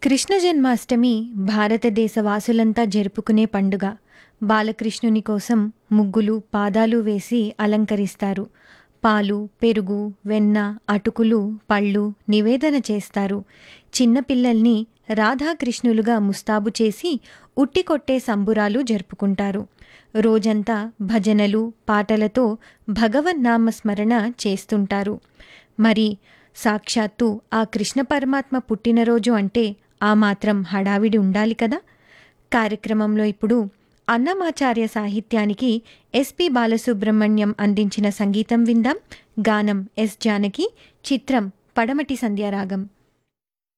కృష్ణ జన్మాష్టమి భారతదేశ వాసులంతా జరుపుకునే పండుగ బాలకృష్ణుని కోసం ముగ్గులు పాదాలు వేసి అలంకరిస్తారు పాలు పెరుగు వెన్న అటుకులు పళ్ళు నివేదన చేస్తారు చిన్నపిల్లల్ని రాధాకృష్ణులుగా ముస్తాబు చేసి ఉట్టి కొట్టే సంబురాలు జరుపుకుంటారు రోజంతా భజనలు పాటలతో భగవన్నామ స్మరణ చేస్తుంటారు మరి సాక్షాత్తు ఆ కృష్ణ పరమాత్మ పుట్టినరోజు అంటే ఆ మాత్రం హడావిడి ఉండాలి కదా కార్యక్రమంలో ఇప్పుడు అన్నమాచార్య సాహిత్యానికి ఎస్పి బాలసుబ్రహ్మణ్యం అందించిన సంగీతం విందాం గానం ఎస్ జానకి చిత్రం పడమటి సంధ్యారాగం